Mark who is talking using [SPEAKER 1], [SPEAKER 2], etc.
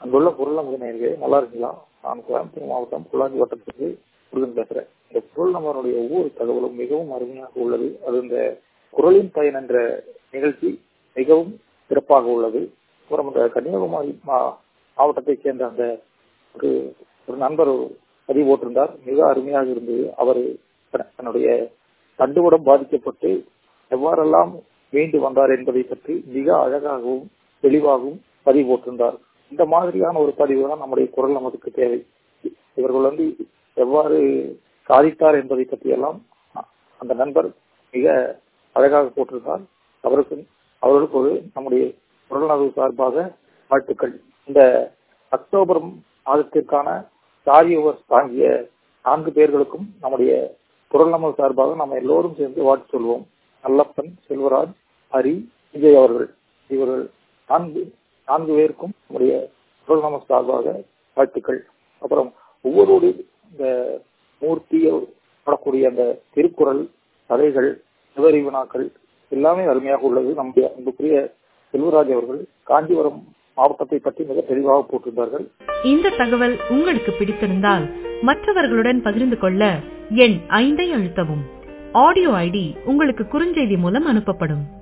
[SPEAKER 1] அங்குள்ள பொருள் நமது நேர்களே நல்லா இருக்கீங்களா நான் கோயம்புத்தூர் மாவட்டம் பொள்ளாச்சி வட்டத்துக்கு முருகன் பேசுறேன் இந்த பொருள் நம்மளுடைய ஒவ்வொரு தகவலும் மிகவும் அருமையாக உள்ளது அது இந்த குரலின் பயன் என்ற நிகழ்ச்சி மிகவும் சிறப்பாக உள்ளது அப்புறம் இந்த கன்னியாகுமரி மாவட்டத்தைச் சேர்ந்த அந்த ஒரு ஒரு நண்பர் பதிவு போட்டிருந்தார் மிக அருமையாக இருந்தது அவர் தன்னுடைய தண்டுவடம் பாதிக்கப்பட்டு எவ்வாறெல்லாம் மீண்டு வந்தார் என்பதை பற்றி மிக அழகாகவும் தெளிவாகவும் பதிவு போட்டிருந்தார் இந்த மாதிரியான ஒரு பதிவு தான் நம்முடைய குரல் நமக்கு தேவை இவர்கள் வந்து எவ்வாறு சாதித்தார் என்பதை பற்றி எல்லாம் அந்த நண்பர் மிக அழகாக போட்டிருந்தார் அவருக்கு அவர்களுக்கு ஒரு நம்முடைய குரல் நகவு சார்பாக வாழ்த்துக்கள் இந்த அக்டோபர் மாதத்திற்கான சாரியோவர் தாங்கிய நான்கு பேர்களுக்கும் நம்முடைய குரல் நமது சார்பாக நம்ம எல்லோரும் சேர்ந்து வாழ்த்து சொல்வோம் நல்லப்பன் செல்வராஜ் ஹரி விஜய் அவர்கள் இவர்கள் நான்கு நான்கு பேருக்கும் நம்முடைய குரல் நமது சார்பாக வாழ்த்துக்கள் அப்புறம் ஒவ்வொரு இந்த மூர்த்தியை பாடக்கூடிய அந்த திருக்குறள் கதைகள் சிவரி வினாக்கள் எல்லாமே அருமையாக உள்ளது நம்முடைய அன்புக்குரிய செல்வராஜ் அவர்கள் காஞ்சிபுரம் மாவட்டத்தை பற்றி மிக தெளிவாக போட்டிருந்தார்கள்
[SPEAKER 2] இந்த தகவல் உங்களுக்கு பிடித்திருந்தால் மற்றவர்களுடன் பகிர்ந்து கொள்ள எண் ஐந்தை அழுத்தவும் ஆடியோ ஐடி உங்களுக்கு குறுஞ்செய்தி மூலம் அனுப்பப்படும்